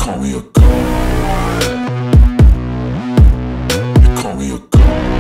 call me a god. You call me a god.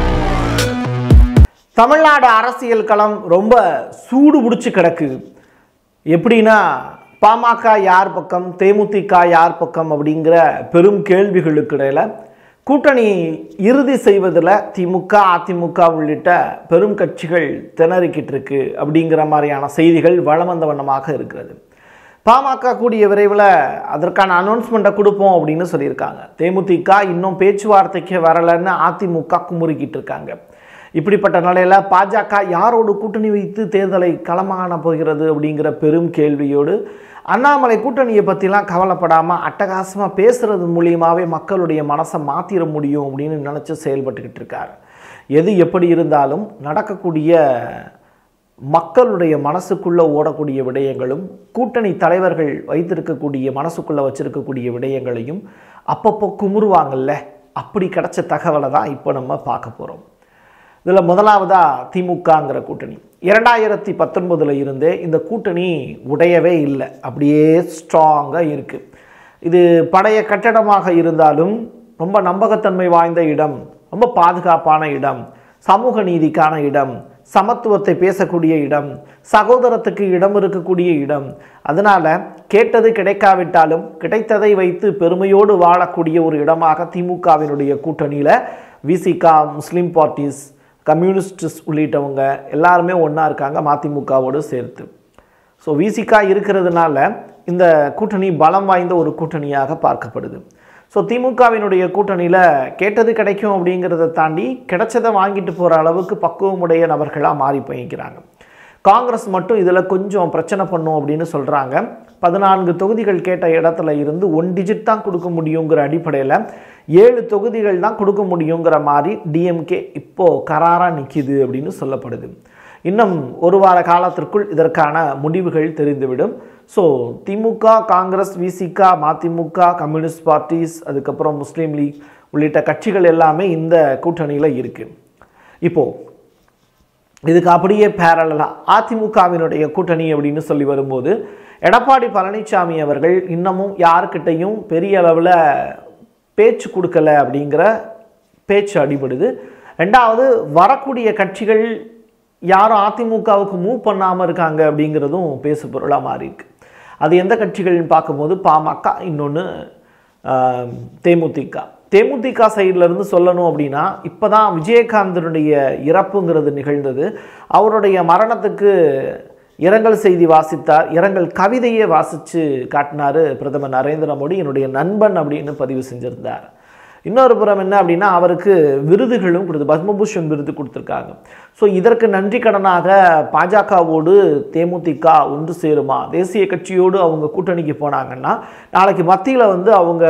Tamil Nadu அரசியல் களம் ரொம்ப சூடு பிடிச்சி கிடக்கு எப்படின்னா பாமக யார் பக்கம் தேமுதிக யார் பக்கம் அப்படிங்கிற பெரும் கேள்விகளுக்கு இடையில கூட்டணி இறுதி செய்வதில் திமுக அதிமுக உள்ளிட்ட பெரும் கட்சிகள் திணறிக்கிட்டு இருக்கு அப்படிங்கிற மாதிரியான செய்திகள் வளம் வந்த வண்ணமாக இருக்கிறது பாமக கூடிய விரைவில் அதற்கான அனௌன்ஸ்மெண்ட்டை கொடுப்போம் அப்படின்னு சொல்லியிருக்காங்க தேமுதிக இன்னும் பேச்சுவார்த்தைக்கு வரலைன்னு அதிமுக குமுறிக்கிட்டு இருக்காங்க இப்படிப்பட்ட நிலையில் பாஜக யாரோடு கூட்டணி வைத்து தேர்தலை களமான போகிறது அப்படிங்கிற பெரும் கேள்வியோடு அண்ணாமலை கூட்டணியை பற்றிலாம் கவலைப்படாமல் அட்டகாசமாக பேசுறது மூலியமாகவே மக்களுடைய மனசை மாற்றிட முடியும் அப்படின்னு நினச்சி செயல்பட்டுக்கிட்டு இருக்காரு எது எப்படி இருந்தாலும் நடக்கக்கூடிய மக்களுடைய மனசுக்குள்ளே ஓடக்கூடிய விடயங்களும் கூட்டணி தலைவர்கள் வைத்திருக்கக்கூடிய மனசுக்குள்ளே வச்சிருக்கக்கூடிய விடயங்களையும் அப்பப்போ குமுறுவாங்கல்ல அப்படி கிடைச்ச தகவலை தான் இப்போ நம்ம பார்க்க போகிறோம் இதில் முதலாவதாக திமுகங்கிற கூட்டணி இரண்டாயிரத்தி பத்தொன்பதில் இருந்தே இந்த கூட்டணி உடையவே இல்லை அப்படியே ஸ்ட்ராங்காக இருக்குது இது பழைய கட்டடமாக இருந்தாலும் ரொம்ப நம்பகத்தன்மை வாய்ந்த இடம் ரொம்ப பாதுகாப்பான இடம் சமூக நீதிக்கான இடம் சமத்துவத்தை பேசக்கூடிய இடம் சகோதரத்துக்கு இடம் இருக்கக்கூடிய இடம் அதனால் கேட்டது கிடைக்காவிட்டாலும் கிடைத்ததை வைத்து பெருமையோடு வாழக்கூடிய ஒரு இடமாக திமுகவினுடைய கூட்டணியில் விசிகா முஸ்லீம் பார்ட்டிஸ் கம்யூனிஸ்டிஸ் உள்ளிட்டவங்க எல்லாருமே ஒன்றா இருக்காங்க மதிமுகவோடு சேர்த்து ஸோ விசிகா இருக்கிறதுனால இந்த கூட்டணி பலம் வாய்ந்த ஒரு கூட்டணியாக பார்க்கப்படுது ஸோ திமுகவினுடைய கூட்டணியில் கேட்டது கிடைக்கும் அப்படிங்கிறத தாண்டி கிடைச்சதை வாங்கிட்டு போகிற அளவுக்கு பக்குவமுடைய நபர்களாக மாறி போய்க்கிறாங்க காங்கிரஸ் மட்டும் இதில் கொஞ்சம் பிரச்சனை பண்ணும் அப்படின்னு சொல்கிறாங்க பதினான்கு தொகுதிகள் கேட்ட இடத்துல இருந்து ஒன் டிஜிட் தான் கொடுக்க முடியுங்கிற அடிப்படையில் ஏழு தொகுதிகள் தான் கொடுக்க முடியுங்கிற மாதிரி டிஎம்கே இப்போது கராராக நிற்கிது அப்படின்னு சொல்லப்படுது இன்னும் ஒரு வார காலத்திற்குள் இதற்கான முடிவுகள் தெரிந்துவிடும் ஸோ திமுக காங்கிரஸ் விசிகா மதிமுக கம்யூனிஸ்ட் பார்ட்டிஸ் அதுக்கப்புறம் முஸ்லீம் லீக் உள்ளிட்ட கட்சிகள் எல்லாமே இந்த கூட்டணியில் இருக்குது இப்போது இதுக்கு அப்படியே பேரலாக அதிமுகவினுடைய கூட்டணி அப்படின்னு சொல்லி வரும்போது எடப்பாடி பழனிசாமி அவர்கள் இன்னமும் யாருக்கிட்டையும் பெரிய அளவில் பேச்சு கொடுக்கல அப்படிங்கிற பேச்சு அடிபடுது ரெண்டாவது வரக்கூடிய கட்சிகள் யாரும் அதிமுகவுக்கு மூவ் பண்ணாமல் இருக்காங்க அப்படிங்கிறதும் பேசு பொருளாக மாறி இருக்கு அது எந்த கட்சிகள்னு பார்க்கும்போது பாமக இன்னொன்று தேமுதிக தேமுதிக சைடில் இருந்து சொல்லணும் அப்படின்னா இப்போ தான் விஜயகாந்தனுடைய இறப்புங்கிறது நிகழ்ந்தது அவருடைய மரணத்துக்கு இரங்கல் செய்தி வாசித்தார் இரங்கல் கவிதையை வாசித்து காட்டினார் பிரதமர் நரேந்திர மோடி என்னுடைய நண்பன் அப்படின்னு பதிவு செஞ்சிருந்தார் இன்னொரு புறம் என்ன அப்படின்னா அவருக்கு விருதுகளும் கொடுத்து பத்மபூஷன் விருது கொடுத்துருக்காங்க ஸோ இதற்கு நன்றி கடனாக பாஜகவோடு தேமுதிக ஒன்று சேருமா தேசிய கட்சியோடு அவங்க கூட்டணிக்கு போனாங்கன்னா நாளைக்கு மத்தியில் வந்து அவங்க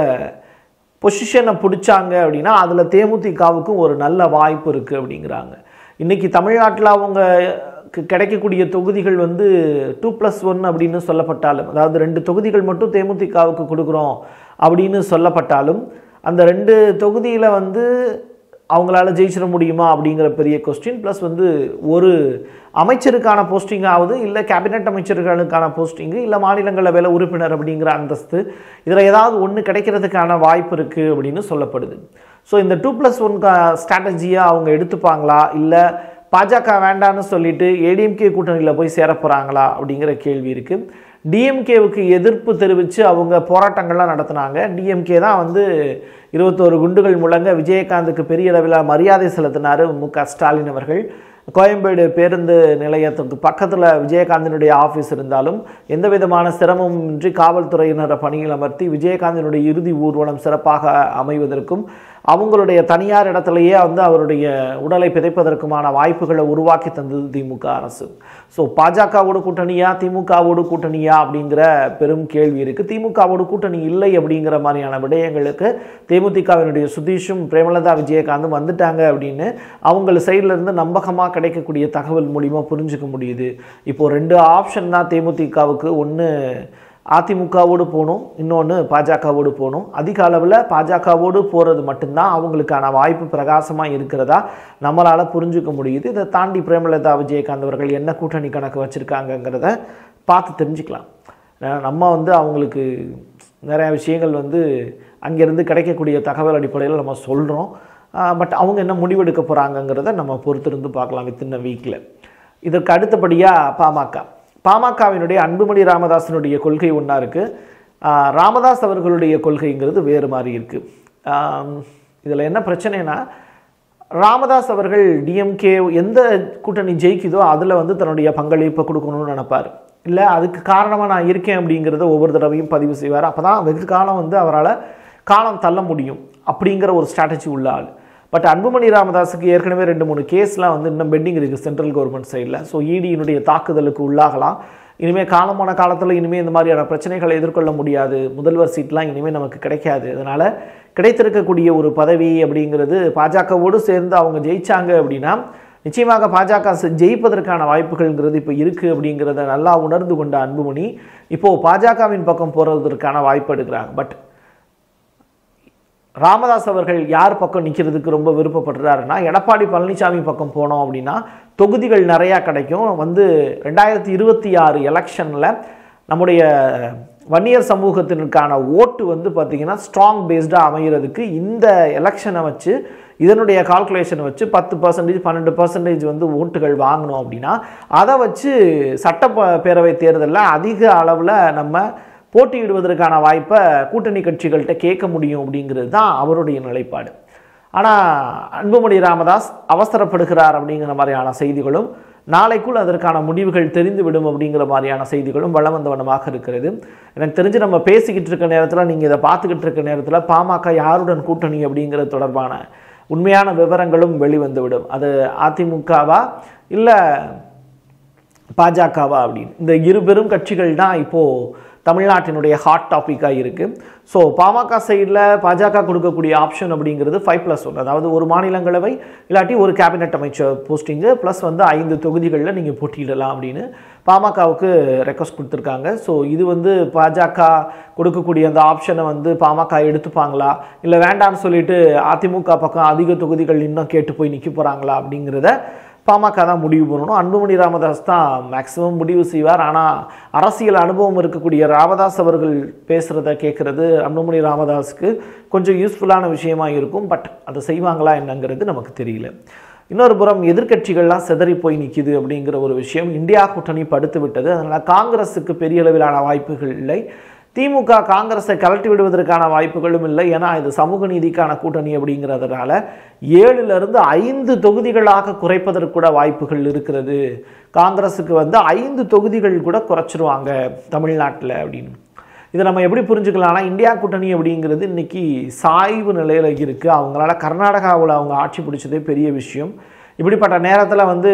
பொசிஷனை பிடிச்சாங்க அப்படின்னா அதில் தேமுதிகவுக்கும் ஒரு நல்ல வாய்ப்பு இருக்குது அப்படிங்கிறாங்க இன்றைக்கி தமிழ்நாட்டில் அவங்க கிடைக்கக்கூடிய தொகுதிகள் வந்து டூ ப்ளஸ் ஒன் அப்படின்னு சொல்லப்பட்டாலும் அதாவது ரெண்டு தொகுதிகள் மட்டும் தேமுதிகவுக்கு கொடுக்குறோம் அப்படின்னு சொல்லப்பட்டாலும் அந்த ரெண்டு தொகுதியில் வந்து அவங்களால ஜெயிச்சிட முடியுமா அப்படிங்கிற பெரிய கொஸ்டின் ப்ளஸ் வந்து ஒரு அமைச்சருக்கான போஸ்டிங் ஆகுது இல்லை கேபினட் அமைச்சர்களுக்கான போஸ்டிங்கு இல்லை மாநிலங்களவையில் உறுப்பினர் அப்படிங்கிற அந்தஸ்து இதில் ஏதாவது ஒன்று கிடைக்கிறதுக்கான வாய்ப்பு இருக்குது அப்படின்னு சொல்லப்படுது ஸோ இந்த டூ ப்ளஸ் ஒன் ஸ்ட்ராட்டஜியாக அவங்க எடுத்துப்பாங்களா இல்லை பாஜக வேண்டான்னு சொல்லிட்டு ஏடிஎம்கே கூட்டணியில் போய் சேர போகிறாங்களா அப்படிங்கிற கேள்வி இருக்குது டிஎம்கேவுக்கு எதிர்ப்பு தெரிவித்து அவங்க போராட்டங்கள்லாம் நடத்தினாங்க டிஎம்கே தான் வந்து இருபத்தோரு குண்டுகள் முழங்க விஜயகாந்துக்கு பெரிய அளவில் மரியாதை செலுத்தினார் மு க ஸ்டாலின் அவர்கள் கோயம்பேடு பேருந்து நிலையத்துக்கு பக்கத்தில் விஜயகாந்தினுடைய ஆஃபீஸ் இருந்தாலும் எந்த விதமான சிரமமின்றி காவல்துறையினரை பணியில் அமர்த்தி விஜயகாந்தினுடைய இறுதி ஊர்வலம் சிறப்பாக அமைவதற்கும் அவங்களுடைய தனியார் இடத்துலையே வந்து அவருடைய உடலை பிதைப்பதற்குமான வாய்ப்புகளை உருவாக்கி தந்தது திமுக அரசு ஸோ பாஜகவோடு கூட்டணியா திமுகவோடு கூட்டணியா அப்படிங்கிற பெரும் கேள்வி இருக்குது திமுகவோடு கூட்டணி இல்லை அப்படிங்கிற மாதிரியான விடயங்களுக்கு தேமுதிகவினுடைய சுதீஷும் பிரேமலதா விஜயகாந்தும் வந்துட்டாங்க அப்படின்னு அவங்கள சைடில் இருந்து நம்பகமாக கிடைக்கக்கூடிய தகவல் மூலிமா புரிஞ்சுக்க முடியுது இப்போது ரெண்டு ஆப்ஷன் தான் தேமுதிகவுக்கு ஒன்று அதிமுகவோடு போகணும் இன்னொன்று பாஜகவோடு போகணும் அதிக அளவில் பாஜகவோடு போகிறது மட்டும்தான் அவங்களுக்கான வாய்ப்பு பிரகாசமாக இருக்கிறதா நம்மளால் புரிஞ்சுக்க முடியுது இதை தாண்டி பிரேமலதா விஜயகாந்த் அவர்கள் என்ன கூட்டணி கணக்கு வச்சுருக்காங்கங்கிறத பார்த்து தெரிஞ்சுக்கலாம் ஏன்னா நம்ம வந்து அவங்களுக்கு நிறையா விஷயங்கள் வந்து அங்கேருந்து கிடைக்கக்கூடிய தகவல் அடிப்படையில் நம்ம சொல்கிறோம் பட் அவங்க என்ன முடிவெடுக்க போகிறாங்கங்கிறத நம்ம பொறுத்திருந்து பார்க்கலாம் வித்தின் வீக்கில் இதற்கு அடுத்தபடியாக பாமக பாமகவினுடைய அன்புமணி ராமதாசனுடைய கொள்கை ஒன்றா இருக்குது ராமதாஸ் அவர்களுடைய கொள்கைங்கிறது வேறு மாதிரி இருக்குது இதில் என்ன பிரச்சனைனா ராமதாஸ் அவர்கள் டிஎம்கே எந்த கூட்டணி ஜெயிக்குதோ அதில் வந்து தன்னுடைய பங்களிப்பை கொடுக்கணும்னு நினைப்பார் இல்லை அதுக்கு காரணமாக நான் இருக்கேன் அப்படிங்கிறத ஒவ்வொரு தடவையும் பதிவு செய்வார் அப்போ தான் வெகு காலம் வந்து அவரால் காலம் தள்ள முடியும் அப்படிங்கிற ஒரு ஸ்ட்ராட்டஜி உள்ள ஆள் பட் அன்புமணி ராமதாஸுக்கு ஏற்கனவே ரெண்டு மூணு கேஸ்லாம் வந்து இன்னும் பெண்டிங் இருக்குது சென்ட்ரல் கவர்மெண்ட் சைடில் ஸோ இடியினுடைய தாக்குதலுக்கு உள்ளாகலாம் இனிமேல் காலமான காலத்தில் இனிமேல் இந்த மாதிரியான பிரச்சனைகளை எதிர்கொள்ள முடியாது முதல்வர் சீட்லாம் இனிமேல் நமக்கு கிடைக்காது அதனால் கிடைத்திருக்கக்கூடிய ஒரு பதவி அப்படிங்கிறது பாஜகவோடு சேர்ந்து அவங்க ஜெயிச்சாங்க அப்படின்னா நிச்சயமாக பாஜக செ- ஜெயிப்பதற்கான வாய்ப்புகள்ங்கிறது இப்போ இருக்குது அப்படிங்கிறத நல்லா உணர்ந்து கொண்ட அன்புமணி இப்போது பாஜகவின் பக்கம் போகிறதற்கான வாய்ப்பு எடுக்கிறாங்க பட் ராமதாஸ் அவர்கள் யார் பக்கம் நிற்கிறதுக்கு ரொம்ப விருப்பப்படுறாருன்னா எடப்பாடி பழனிசாமி பக்கம் போனோம் அப்படின்னா தொகுதிகள் நிறையா கிடைக்கும் வந்து ரெண்டாயிரத்தி இருபத்தி ஆறு எலெக்ஷனில் நம்முடைய வன்னியர் சமூகத்தினருக்கான ஓட்டு வந்து பார்த்திங்கன்னா ஸ்ட்ராங் பேஸ்டாக அமைகிறதுக்கு இந்த எலெக்ஷனை வச்சு இதனுடைய கால்குலேஷனை வச்சு பத்து பர்சன்டேஜ் பன்னெண்டு பர்சன்டேஜ் வந்து ஓட்டுகள் வாங்கினோம் அப்படின்னா அதை வச்சு சட்டப்பேரவை தேர்தலில் அதிக அளவில் நம்ம போட்டியிடுவதற்கான வாய்ப்பை கூட்டணி கட்சிகள்கிட்ட கேட்க முடியும் அப்படிங்கிறது தான் அவருடைய நிலைப்பாடு ஆனால் அன்புமணி ராமதாஸ் அவசரப்படுகிறார் அப்படிங்கிற மாதிரியான செய்திகளும் நாளைக்குள் அதற்கான முடிவுகள் தெரிந்துவிடும் அப்படிங்கிற மாதிரியான செய்திகளும் வளம் வந்த வண்ணமாக இருக்கிறது எனக்கு தெரிஞ்சு நம்ம பேசிக்கிட்டு இருக்க நேரத்தில் நீங்கள் இதை பார்த்துக்கிட்டு இருக்க நேரத்தில் பாமக யாருடன் கூட்டணி அப்படிங்கிறது தொடர்பான உண்மையான விவரங்களும் வெளிவந்துவிடும் அது அதிமுகவா இல்லை பாஜகவா அப்படின்னு இந்த இரு பெரும் கட்சிகள் தான் இப்போது தமிழ்நாட்டினுடைய ஹாட் டாப்பிக்காக இருக்குது ஸோ பாமக சைடில் பாஜக கொடுக்கக்கூடிய ஆப்ஷன் அப்படிங்கிறது ஃபைவ் ப்ளஸ் ஒன் அதாவது ஒரு மாநிலங்களவை இல்லாட்டி ஒரு கேபினெட் அமைச்சர் போஸ்டிங்கு ப்ளஸ் வந்து ஐந்து தொகுதிகளில் நீங்கள் போட்டியிடலாம் அப்படின்னு பாமகவுக்கு ரெக்வஸ்ட் கொடுத்துருக்காங்க ஸோ இது வந்து பாஜக கொடுக்கக்கூடிய அந்த ஆப்ஷனை வந்து பாமக எடுத்துப்பாங்களா இல்லை வேண்டாம்னு சொல்லிட்டு அதிமுக பக்கம் அதிக தொகுதிகள் இன்னும் கேட்டு போய் நிற்க போகிறாங்களா அப்படிங்கிறத பாமக தான் முடிவு பண்ணணும் அன்புமணி ராமதாஸ் தான் மேக்ஸிமம் முடிவு செய்வார் ஆனால் அரசியல் அனுபவம் இருக்கக்கூடிய ராமதாஸ் அவர்கள் பேசுகிறத கேட்குறது அன்புமணி ராமதாஸுக்கு கொஞ்சம் யூஸ்ஃபுல்லான விஷயமா இருக்கும் பட் அதை செய்வாங்களா என்னங்கிறது நமக்கு தெரியல இன்னொரு புறம் எதிர்க்கட்சிகள்லாம் சிதறி போய் நிற்கிது அப்படிங்கிற ஒரு விஷயம் இந்தியா கூட்டணி படுத்து விட்டது அதனால் காங்கிரஸுக்கு பெரிய அளவிலான வாய்ப்புகள் இல்லை திமுக காங்கிரஸை கலட்டி விடுவதற்கான வாய்ப்புகளும் இல்லை ஏன்னா இது சமூக நீதிக்கான கூட்டணி அப்படிங்கிறதுனால ஏழுலேருந்து ஐந்து தொகுதிகளாக குறைப்பதற்கு கூட வாய்ப்புகள் இருக்கிறது காங்கிரஸுக்கு வந்து ஐந்து தொகுதிகள் கூட குறைச்சிருவாங்க தமிழ்நாட்டில் அப்படின்னு இதை நம்ம எப்படி புரிஞ்சுக்கலாம்னா இந்தியா கூட்டணி அப்படிங்கிறது இன்னைக்கு சாய்வு நிலையில் இருக்குது அவங்களால கர்நாடகாவில் அவங்க ஆட்சி பிடிச்சதே பெரிய விஷயம் இப்படிப்பட்ட நேரத்தில் வந்து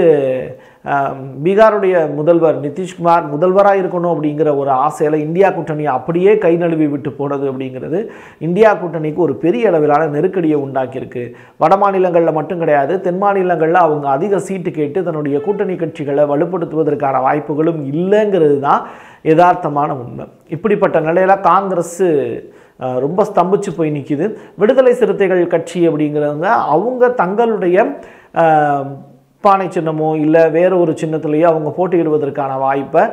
ஆம், பீகாருடைய முதல்வர் நிதிஷ்குமார் முதல்வராக இருக்கணும் அப்படிங்கிற ஒரு ஆசையில் இந்தியா கூட்டணி அப்படியே கை நழுவி விட்டு போனது அப்படிங்கிறது இந்தியா கூட்டணிக்கு ஒரு பெரிய அளவிலான நெருக்கடியை உண்டாக்கியிருக்கு வட மாநிலங்களில் மட்டும் கிடையாது தென் மாநிலங்களில் அவங்க அதிக சீட்டு கேட்டு தன்னுடைய கூட்டணி கட்சிகளை வலுப்படுத்துவதற்கான வாய்ப்புகளும் இல்லைங்கிறது தான் யதார்த்தமான உண்மை இப்படிப்பட்ட நிலையில் காங்கிரஸ் அஹ், ரொம்ப ஸ்தம்பிச்சு போய் நிற்கிது விடுதலை சிறுத்தைகள் கட்சி அப்படிங்கிறவங்க அவங்க தங்களுடைய அஹ், பானை சின்னமோ இல்லை வேற ஒரு சின்னத்துலேயோ அவங்க போட்டியிடுவதற்கான வாய்ப்பை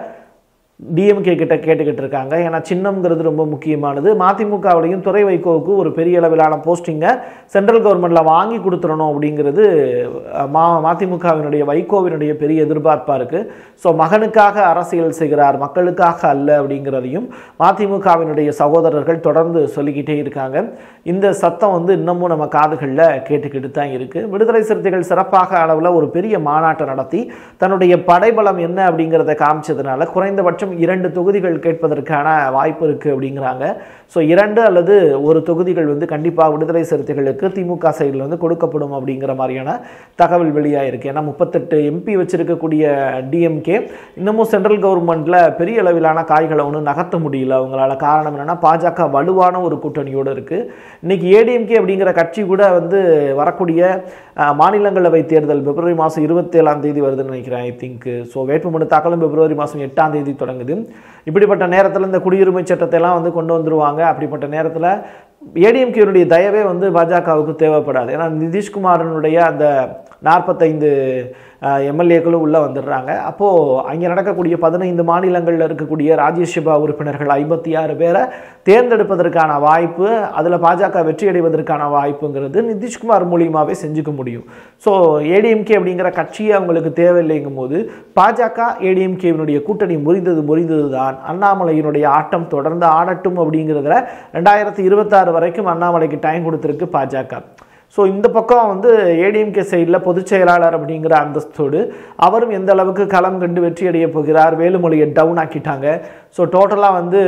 டிஎம்கே கிட்ட கேட்டுக்கிட்டு இருக்காங்க ஏன்னா சின்னம்ங்கிறது ரொம்ப முக்கியமானது மதிமுகவிலையும் துறை வைகோவுக்கு ஒரு பெரிய அளவிலான போஸ்டிங்கை சென்ட்ரல் கவர்மெண்ட்டில் வாங்கி கொடுத்துடணும் அப்படிங்கிறது அஹ், மா மதிமுகவினுடைய வைகோவினுடைய பெரிய எதிர்பார்ப்பாக இருக்குது ஸோ மகனுக்காக அரசியல் செய்கிறார் மக்களுக்காக அல்ல அப்படிங்கிறதையும் மதிமுகவினுடைய சகோதரர்கள் தொடர்ந்து சொல்லிக்கிட்டே இருக்காங்க இந்த சத்தம் வந்து இன்னமும் நம்ம காதுகளில் கேட்டுக்கிட்டு தான் இருக்குது விடுதலை சிறுத்தைகள் சிறப்பாக அளவில் ஒரு பெரிய மாநாட்டை நடத்தி தன்னுடைய படைபலம் என்ன அப்படிங்கிறத காமிச்சதுனால குறைந்தபட்சம் இரண்டு தொகுதிகள் கேட்பதற்கான வாய்ப்பு இருக்குது அப்படிங்கிறாங்க ஸோ இரண்டு அல்லது ஒரு தொகுதிகள் வந்து கண்டிப்பாக விடுதலை சிறுத்தைகளுக்கு திமுக சைடில் வந்து கொடுக்கப்படும் அப்படிங்கிற மாதிரியான தகவல் வெளியாயிருக்கு ஏன்னா முப்பத்தெட்டு எம்பி வச்சிருக்கக்கூடிய டிஎம்கே இன்னமும் சென்ட்ரல் கவர்மெண்ட்டில் பெரிய அளவிலான காய்களை ஒன்றும் நகர்த்த முடியல அவங்களால காரணம் என்னன்னா பாஜக வலுவான ஒரு கூட்டணியோடு இருக்குது இன்னைக்கு ஏடிஎம்கே அப்படிங்கிற கட்சி கூட வந்து வரக்கூடிய அஹ், மாநிலங்களவை தேர்தல் பிப்ரவரி மாதம் இருபத்தேழாம் தேதி வருதுன்னு நினைக்கிறேன் ஐ திங்க் ஸோ வேட்புமனு தாக்கலும் பிப்ரவரி மாதம் எட்டாம் தேதி தொடங்குது இப்படிப்பட்ட நேரத்தில் இந்த குடியுரிமை சட்டத்தை எல்லாம் வந்து கொண்டு வந்துருவாங்க அப்படிப்பட்ட நேரத்தில் ஏடிஎம்கேனுடைய தயவே வந்து பாஜகவுக்கு தேவைப்படாது ஏன்னா நிதிஷ்குமாரனுடைய அந்த நாற்பத்தைந்து எம்எல்ஏக்களும் உள்ளே வந்துடுறாங்க அப்போது அங்கே நடக்கக்கூடிய பதினைந்து மாநிலங்களில் இருக்கக்கூடிய ராஜ்யசபா உறுப்பினர்கள் ஐம்பத்தி ஆறு பேரை தேர்ந்தெடுப்பதற்கான வாய்ப்பு அதில் பாஜக வெற்றி அடைவதற்கான வாய்ப்புங்கிறது நிதிஷ்குமார் மூலியமாகவே செஞ்சுக்க முடியும் ஸோ ஏடிஎம்கே அப்படிங்கிற கட்சியே அவங்களுக்கு தேவையில்லைங்கும் போது பாஜக ஏடிஎம்கேவினுடைய கூட்டணி முறிந்தது முறிந்தது தான் அண்ணாமலையினுடைய ஆட்டம் தொடர்ந்து ஆடட்டும் அப்படிங்கிறதுல ரெண்டாயிரத்தி இருபத்தாறு வரைக்கும் அண்ணாமலைக்கு டைம் கொடுத்துருக்கு பாஜக ஸோ இந்த பக்கம் வந்து ஏடிஎம்கே சைடில் பொதுச் செயலாளர் அப்படிங்கிற அந்தஸ்தோடு அவரும் எந்த அளவுக்கு களம் கண்டு வெற்றி அடைய போகிறார் வேலுமொழியை டவுன் ஆக்கிட்டாங்க ஸோ டோட்டலாக வந்து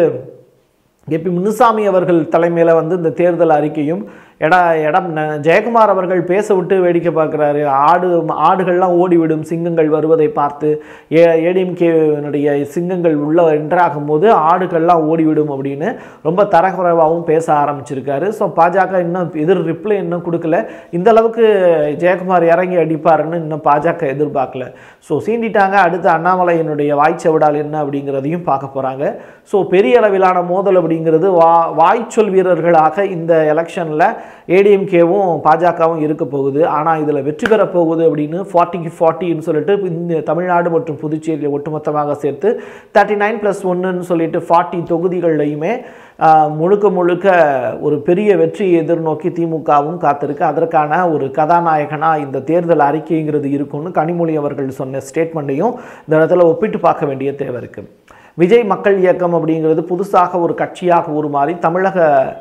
ஏபி முனுசாமி அவர்கள் தலைமையில் வந்து இந்த தேர்தல் அறிக்கையும் எடா இடம் ந- ஜெயக்குமார் அவர்கள் பேச விட்டு வேடிக்கை பார்க்குறாரு ஆடு ஆடுகள்லாம் ஓடிவிடும் சிங்கங்கள் வருவதை பார்த்து ஏ ஏடிஎம்கேனுடைய சிங்கங்கள் உள்ள என்ட்ராகும் போது ஆடுகள்லாம் ஓடிவிடும் அப்படின்னு ரொம்ப தரக்குறைவாகவும் பேச ஆரம்பிச்சிருக்காரு ஸோ பாஜக இன்னும் எதிர் ரிப்ளை இன்னும் கொடுக்கல இந்த அளவுக்கு ஜெயக்குமார் இறங்கி அடிப்பாருன்னு இன்னும் பாஜக எதிர்பார்க்கல ஸோ சீண்டிட்டாங்க அடுத்து அண்ணாமலையினுடைய வாய்ச்சவிடால் என்ன அப்படிங்கிறதையும் பார்க்க போகிறாங்க ஸோ பெரிய அளவிலான மோதல் அப்படிங்கிறது வா வாய்ச்சொல் வீரர்களாக இந்த எலெக்ஷனில் ஏடிஎம்கேவும் பாஜகவும் இருக்க போகுது ஆனால் இதில் வெற்றி பெற போகுது அப்படின்னு ஃபார்ட்டிக்கு ஃபார்ட்டின்னு சொல்லிட்டு இந்த தமிழ்நாடு மற்றும் புதுச்சேரியை ஒட்டுமொத்தமாக சேர்த்து தேர்ட்டி நைன் ப்ளஸ் ஒன்றுன்னு சொல்லிட்டு ஃபார்ட்டி தொகுதிகள்லையுமே ஆஹ், முழுக்க முழுக்க ஒரு பெரிய வெற்றியை எதிர்நோக்கி திமுகவும் காத்திருக்கு அதற்கான ஒரு கதாநாயகனாக இந்த தேர்தல் அறிக்கைங்கிறது இருக்கும்னு கனிமொழி அவர்கள் சொன்ன ஸ்டேட்மெண்ட்டையும் இந்த இடத்துல ஒப்பிட்டு பார்க்க வேண்டிய தேவை இருக்குது விஜய் மக்கள் இயக்கம் அப்படிங்கிறது புதுசாக ஒரு கட்சியாக உருமாறி தமிழக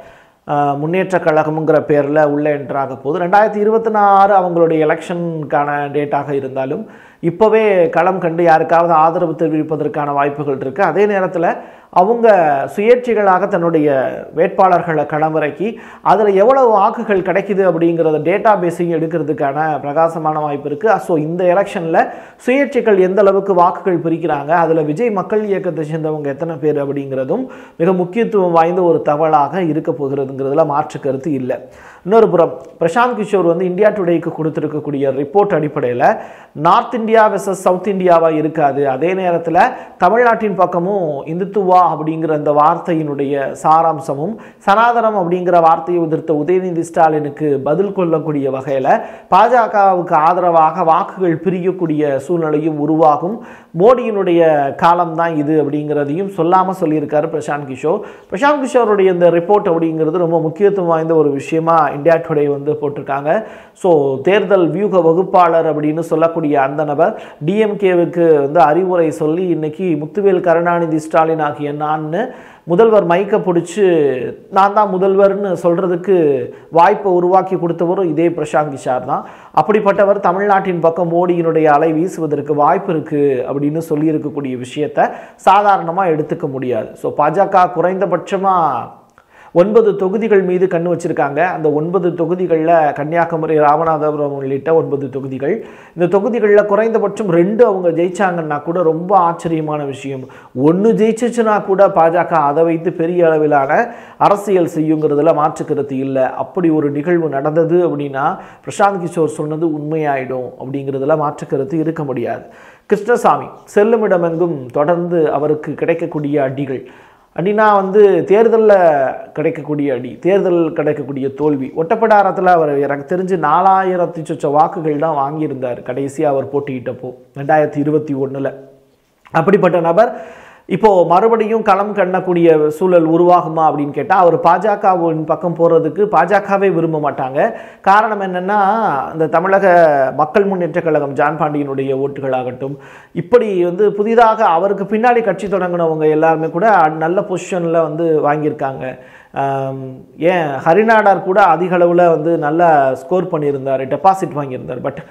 ஆஹ், முன்னேற்றக் கழகம்ங்கிற பேரில் உள்ளே என்ட்ராக போகுது ரெண்டாயிரத்தி இருபத்தி நாறு அவங்களுடைய எலெக்ஷனுக்கான டேட்டாக இருந்தாலும் இப்போவே களம் கண்டு யாருக்காவது ஆதரவு தெரிவிப்பதற்கான வாய்ப்புகள் இருக்குது அதே நேரத்தில் அவங்க சுயேட்சைகளாக தன்னுடைய வேட்பாளர்களை களமிறக்கி அதில் எவ்வளவு வாக்குகள் கிடைக்குது அப்படிங்கிறத டேட்டா பேஸையும் எடுக்கிறதுக்கான பிரகாசமான வாய்ப்பு இருக்குது ஸோ இந்த எலெக்ஷனில் சுயேட்சைகள் எந்த அளவுக்கு வாக்குகள் பிரிக்கிறாங்க அதில் விஜய் மக்கள் இயக்கத்தை சேர்ந்தவங்க எத்தனை பேர் அப்படிங்கிறதும் மிக முக்கியத்துவம் வாய்ந்த ஒரு தகவலாக இருக்க போகிறதுங்கிறதுல மாற்று கருத்து இல்லை இன்னொரு புறம் பிரசாந்த் கிஷோர் வந்து இந்தியா டுடேக்கு கொடுத்துருக்கக்கூடிய ரிப்போர்ட் அடிப்படையில் நார்த் இந்தியா வெர்சஸ் சவுத் இந்தியாவாக இருக்காது அதே நேரத்தில் தமிழ்நாட்டின் பக்கமும் இந்துத்துவா அப்படிங்கிற அந்த வார்த்தையினுடைய சாராம்சமும் சனாதனம் அப்படிங்கிற வார்த்தையை உதிர்த்த உதயநிதி ஸ்டாலினுக்கு பதில் கொள்ளக்கூடிய வகையில் பாஜகவுக்கு ஆதரவாக வாக்குகள் பிரியக்கூடிய சூழ்நிலையும் உருவாகும் மோடியினுடைய காலம்தான் இது அப்படிங்கிறதையும் சொல்லாமல் சொல்லியிருக்காரு பிரசாந்த் கிஷோர் பிரசாந்த் கிஷோருடைய இந்த ரிப்போர்ட் அப்படிங்கிறது ரொம்ப முக்கியத்துவம் வாய்ந்த ஒரு விஷயமா இந்தியா டுடே வந்து போட்டிருக்காங்க ஸோ தேர்தல் வியூக வகுப்பாளர் அப்படின்னு சொல்லக்கூடிய அந்த நபர் டிஎம்கேவுக்கு வந்து அறிவுரை சொல்லி இன்னைக்கு முத்துவேல் கருணாநிதி ஸ்டாலின் ஆகிய நான்னு முதல்வர் மைக்கை பிடிச்சி நான் தான் முதல்வர்னு சொல்கிறதுக்கு வாய்ப்பை உருவாக்கி கொடுத்தவரும் இதே பிரசாந்த் கிஷார் தான் அப்படிப்பட்டவர் தமிழ்நாட்டின் பக்கம் மோடியினுடைய அலை வீசுவதற்கு வாய்ப்பு இருக்குது அப்படின்னு சொல்லியிருக்கக்கூடிய விஷயத்த சாதாரணமாக எடுத்துக்க முடியாது ஸோ பாஜக குறைந்தபட்சமாக ஒன்பது தொகுதிகள் மீது கண்ணு வச்சிருக்காங்க அந்த ஒன்பது தொகுதிகளில் கன்னியாகுமரி ராமநாதபுரம் உள்ளிட்ட ஒன்பது தொகுதிகள் இந்த தொகுதிகளில் குறைந்தபட்சம் ரெண்டு அவங்க ஜெயிச்சாங்கன்னா கூட ரொம்ப ஆச்சரியமான விஷயம் ஒன்று ஜெயிச்சிச்சுன்னா கூட பாஜக அதை வைத்து பெரிய அளவிலான அரசியல் செய்யுங்கிறதுல மாற்று கருத்து இல்லை அப்படி ஒரு நிகழ்வு நடந்தது அப்படின்னா பிரசாந்த் கிஷோர் சொன்னது உண்மையாயிடும் அப்படிங்கிறதுல மாற்று கருத்து இருக்க முடியாது கிருஷ்ணசாமி செல்லுமிடமெங்கும் தொடர்ந்து அவருக்கு கிடைக்கக்கூடிய அடிகள் அடினா வந்து தேர்தலில் கிடைக்கக்கூடிய அடி தேர்தல் கிடைக்கக்கூடிய தோல்வி ஒட்டப்பிடாரத்தில் அவர் எனக்கு தெரிஞ்சு நாலாயிரத்தி சொச்ச வாக்குகள் தான் வாங்கியிருந்தார் கடைசியாக அவர் போட்டியிட்டப்போ ரெண்டாயிரத்தி இருபத்தி ஒன்றில் அப்படிப்பட்ட நபர் இப்போ மறுபடியும் களம் கண்ணக்கூடிய சூழல் உருவாகுமா அப்படின்னு கேட்டால் அவர் பாஜகவின் பக்கம் போகிறதுக்கு பாஜகவே விரும்ப மாட்டாங்க காரணம் என்னென்னா அந்த தமிழக மக்கள் முன்னேற்ற கழகம் ஜான் பாண்டியனுடைய ஓட்டுகளாகட்டும் இப்படி வந்து புதிதாக அவருக்கு பின்னாடி கட்சி தொடங்கினவங்க எல்லாருமே கூட நல்ல பொசிஷனில் வந்து வாங்கியிருக்காங்க ஆம், ஏன் ஹரிநாடார் கூட அதிக அளவில் வந்து நல்லா ஸ்கோர் பண்ணியிருந்தார் டெபாசிட் வாங்கியிருந்தார் பட்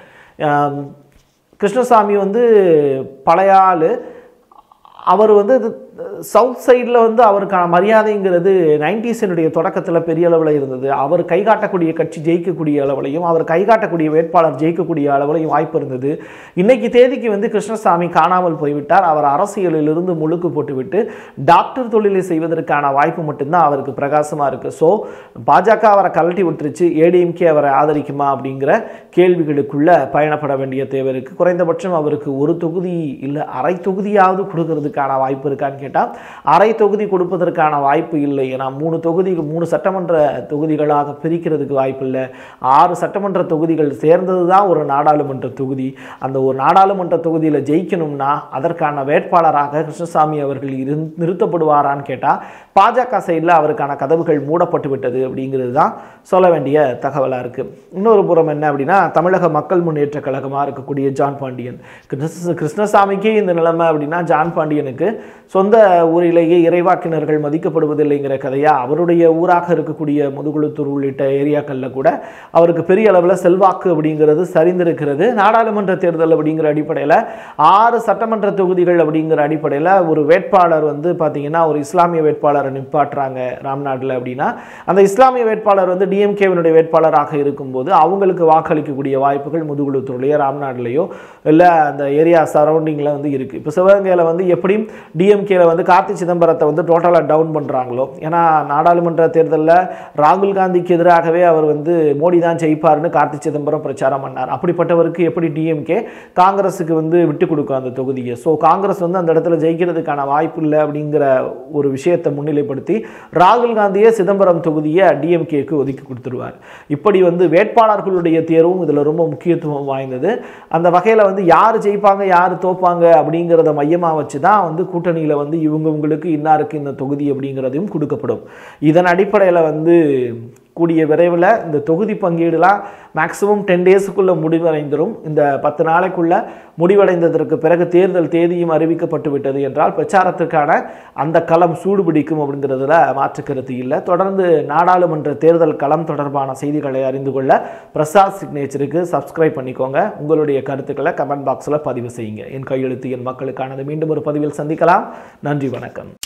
கிருஷ்ணசாமி வந்து பழைய ஆள் அவர் வந்து சவுத் சைடில் வந்து அவருக்கான மரியாதைங்கிறது நைன்டிஸினுடைய தொடக்கத்தில் பெரிய அளவில் இருந்தது அவர் கை காட்டக்கூடிய கட்சி ஜெயிக்கக்கூடிய அளவுலையும் அவர் கை காட்டக்கூடிய வேட்பாளர் ஜெயிக்கக்கூடிய அளவுலையும் வாய்ப்பு இருந்தது இன்னைக்கு தேதிக்கு வந்து கிருஷ்ணசாமி காணாமல் போய்விட்டார் அவர் அரசியலிலிருந்து முழுக்கு போட்டுவிட்டு டாக்டர் தொழிலை செய்வதற்கான வாய்ப்பு மட்டும்தான் அவருக்கு பிரகாசமாக இருக்குது ஸோ பாஜக அவரை கழட்டி விட்டுருச்சு ஏடிஎம்கே அவரை ஆதரிக்குமா அப்படிங்கிற கேள்விகளுக்குள்ள பயணப்பட வேண்டிய தேவை இருக்குது குறைந்தபட்சம் அவருக்கு ஒரு தொகுதி இல்லை அரை தொகுதியாவது கொடுக்கறதுக்கான வாய்ப்பு இருக்கான்னு கேட்டால் அரை தொகுதி கொடுப்பதற்கான வாய்ப்பு இல்லை ஏன்னா மூணு தொகுதி மூணு சட்டமன்ற தொகுதிகளாக பிரிக்கிறதுக்கு வாய்ப்பு இல்லை ஆறு சட்டமன்ற தொகுதிகள் சேர்ந்தது தான் ஒரு நாடாளுமன்ற தொகுதி அந்த ஒரு நாடாளுமன்ற தொகுதியில் ஜெயிக்கணும்னா அதற்கான வேட்பாளராக கிருஷ்ணசாமி அவர்கள் இரு நிறுத்தப்படுவாரான்னு கேட்டால் பாஜக சைடில் அவருக்கான கதவுகள் மூடப்பட்டு விட்டது அப்படிங்கிறது தான் சொல்ல வேண்டிய தகவலாக இருக்குது இன்னொரு புறம் என்ன அப்படின்னா தமிழக மக்கள் முன்னேற்ற கழகமாக இருக்கக்கூடிய ஜான் பாண்டியன் கிருஷ்ண கிருஷ்ணசாமிக்கு இந்த நிலைமை அப்படின்னா ஜான் பாண்டியனுக்கு சொந்த ஊரிலேயே இறைவாக்கினர்கள் மதிக்கப்படுவதில்லைங்கிற கதையா அவருடைய ஊராக இருக்கக்கூடிய முதுகுளத்தூர் உள்ளிட்ட ஏரியாக்களில் கூட அவருக்கு பெரிய அளவில் செல்வாக்கு அப்படிங்கிறது சரிந்திருக்கிறது நாடாளுமன்ற தேர்தல் அப்படிங்கிற அடிப்படையில் ஆறு சட்டமன்ற தொகுதிகள் அப்படிங்கிற அடிப்படையில் ஒரு வேட்பாளர் வந்து பார்த்தீங்கன்னா ஒரு இஸ்லாமிய வேட்பாளரை நிப்பாட்டுறாங்க ராம்நாட்டில் அப்படின்னா அந்த இஸ்லாமிய வேட்பாளர் வந்து டிஎம்கேவினுடைய வேட்பாளராக இருக்கும்போது அவங்களுக்கு வாக்களிக்கக்கூடிய வாய்ப்புகள் முதுகுளத்தூர்லேயோ ராம்நாட்லேயோ இல்லை அந்த ஏரியா சரௌண்டிங்கில் வந்து இருக்குது இப்போ சிவகங்கையில் வந்து எப்படியும் டிஎம்கேல வந்து கார்த்தி சிதம்பரத்தை வந்து டோட்டலாக டவுன் பண்ணுறாங்களோ ஏன்னா நாடாளுமன்ற தேர்தலில் ராகுல் காந்திக்கு எதிராகவே அவர் வந்து மோடி தான் ஜெயிப்பார்னு கார்த்தி சிதம்பரம் பிரச்சாரம் பண்ணார் அப்படிப்பட்டவருக்கு எப்படி டிஎம்கே காங்கிரஸுக்கு வந்து விட்டு கொடுக்கும் அந்த தொகுதியை ஸோ காங்கிரஸ் வந்து அந்த இடத்துல ஜெயிக்கிறதுக்கான வாய்ப்பு இல்லை அப்படிங்கிற ஒரு விஷயத்தை முன்னிலைப்படுத்தி ராகுல் காந்தியே சிதம்பரம் தொகுதியை டிஎம்கேக்கு ஒதுக்கி கொடுத்துருவார் இப்படி வந்து வேட்பாளர்களுடைய தேர்வும் இதில் ரொம்ப முக்கியத்துவம் வாய்ந்தது அந்த வகையில் வந்து யார் ஜெயிப்பாங்க யார் தோப்பாங்க அப்படிங்கிறத மையமாக வச்சு தான் வந்து கூட்டணியில் வந்து இவங்கவங்களுக்கு இன்னாருக்கு இந்த தொகுதி அப்படிங்கிறதையும் கொடுக்கப்படும் இதன் அடிப்படையில் வந்து கூடிய விரைவில் இந்த தொகுதி பங்கீடுலாம் மேக்ஸிமம் டென் டேஸுக்குள்ளே முடிவடைந்துடும் இந்த பத்து நாளைக்குள்ள முடிவடைந்ததற்கு பிறகு தேர்தல் தேதியும் அறிவிக்கப்பட்டு விட்டது என்றால் பிரச்சாரத்திற்கான அந்த களம் சூடுபிடிக்கும் அப்படிங்கிறதுல மாற்று கருத்து இல்லை தொடர்ந்து நாடாளுமன்ற தேர்தல் களம் தொடர்பான செய்திகளை அறிந்து கொள்ள பிரசாத் சிக்னேச்சருக்கு சப்ஸ்கிரைப் பண்ணிக்கோங்க உங்களுடைய கருத்துக்களை கமெண்ட் பாக்ஸில் பதிவு செய்யுங்க என் கையெழுத்து என் மக்களுக்கானது மீண்டும் ஒரு பதிவில் சந்திக்கலாம் நன்றி வணக்கம்